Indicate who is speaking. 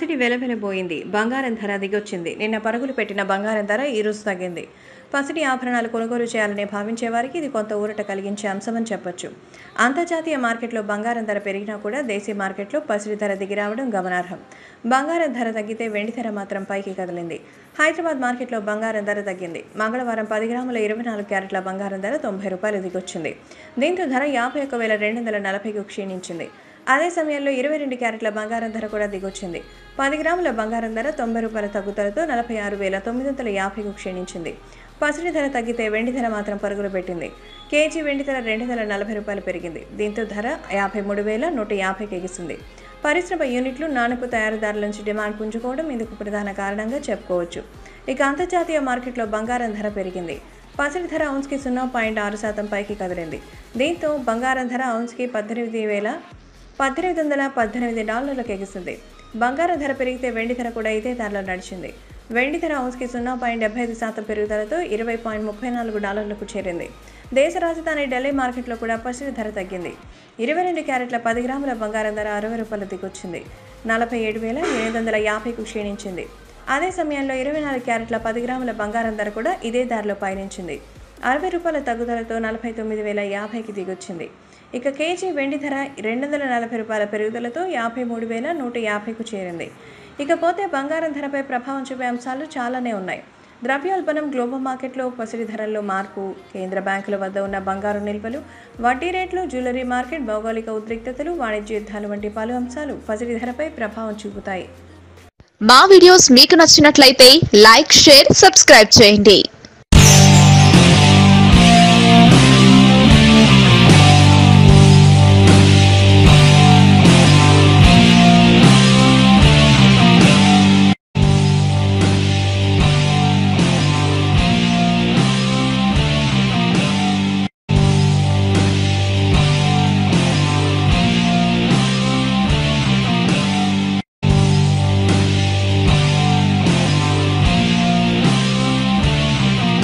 Speaker 1: పసిడి వెలవెలబోయింది బంగారం ధర దిగొచ్చింది నిన్న పరుగులు పెట్టిన బంగారం ధర ఈ రోజు తగ్గింది పసిడి ఆభరణాలు కొనుగోలు చేయాలని భావించే వారికి ఇది కొంత ఊరట కలిగించే అంశమని చెప్పొచ్చు అంతర్జాతీయ మార్కెట్లో బంగారం ధర పెరిగినా కూడా దేశీయ మార్కెట్లో పసిడి ధర దిగిరావడం గమనార్హం బంగారం ధర తగ్గితే వెండి ధర మాత్రం పైకి కదిలింది హైదరాబాద్ మార్కెట్లో బంగారం ధర తగ్గింది మంగళవారం పది గ్రాముల ఇరవై నాలుగు క్యారెట్ల బంగారం ధర తొంభై రూపాయలు దిగొచ్చింది దీంతో ధర యాభై ఒక్క వేల రెండు వందల నలభైకు క్షీణించింది అదే సమయంలో ఇరవై రెండు క్యారెట్ల బంగారం ధర కూడా దిగొచ్చింది పది గ్రాముల బంగారం ధర తొంభై రూపాయల తగ్గుదలతో నలభై ఆరు వేల తొమ్మిది వందల యాభైకు క్షీణించింది పసిడి ధర తగ్గితే వెండి ధర మాత్రం పరుగులు పెట్టింది కేజీ వెండి ధర రెండు వందల నలభై రూపాయలు పెరిగింది దీంతో ధర యాభై మూడు వేల నూట యాభైకి ఎగిసింది పరిశ్రమ యూనిట్లు నాణపు తయారీదారుల నుంచి డిమాండ్ పుంజుకోవడం ఇందుకు ప్రధాన కారణంగా చెప్పుకోవచ్చు ఇక అంతర్జాతీయ మార్కెట్లో బంగారం ధర పెరిగింది పసిడి ధర ఔన్స్కి సున్నా పాయింట్ ఆరు శాతం పైకి కదిలింది దీంతో బంగారం ధర ఔన్స్కి పద్దెనిమిది వేల పద్దెనిమిది వందల పద్దెనిమిది డాలర్లకు ఎగిసింది బంగారం ధర పెరిగితే వెండి ధర కూడా ఇదే ధరలో నడిచింది వెండి ధర ఔన్స్కి సున్నా పాయింట్ డెబ్బై ఐదు శాతం పెరుగుదలతో ఇరవై పాయింట్ ముప్పై నాలుగు డాలర్లకు చేరింది దేశ రాజధాని ఢిల్లీ మార్కెట్లో కూడా పసిడి ధర తగ్గింది ఇరవై రెండు క్యారెట్ల పది గ్రాముల బంగారం ధర అరవై రూపాయల దిగొచ్చింది నలభై ఏడు వేల ఎనిమిది వందల యాభైకు క్షీణించింది అదే సమయంలో ఇరవై నాలుగు క్యారెట్ల పది గ్రాముల బంగారం ధర కూడా ఇదే ధరలో పయనించింది అరవై రూపాయల తగ్గుదలతో నలభై తొమ్మిది వేల యాభైకి దిగొచ్చింది ఇక కేజీ వెండి ధర రెండు వందల నలభై రూపాయల పెరుగుదలతో యాభై మూడు వేల నూట యాభైకు చేరింది ఇకపోతే బంగారం ధరపై ప్రభావం చూపే అంశాలు చాలానే ఉన్నాయి ద్రవ్యోల్బణం గ్లోబల్ మార్కెట్లో పసిడి ధరల్లో మార్పు కేంద్ర బ్యాంకుల వద్ద ఉన్న బంగారు నిల్వలు వడ్డీ రేట్లు జ్యువెలరీ మార్కెట్ భౌగోళిక ఉద్రిక్తతలు వాణిజ్య యుద్ధాలు వంటి పలు అంశాలు పసిడి ధరపై ప్రభావం చూపుతాయి
Speaker 2: మా వీడియోస్ మీకు నచ్చినట్లయితే లైక్ షేర్ సబ్స్క్రైబ్ చేయండి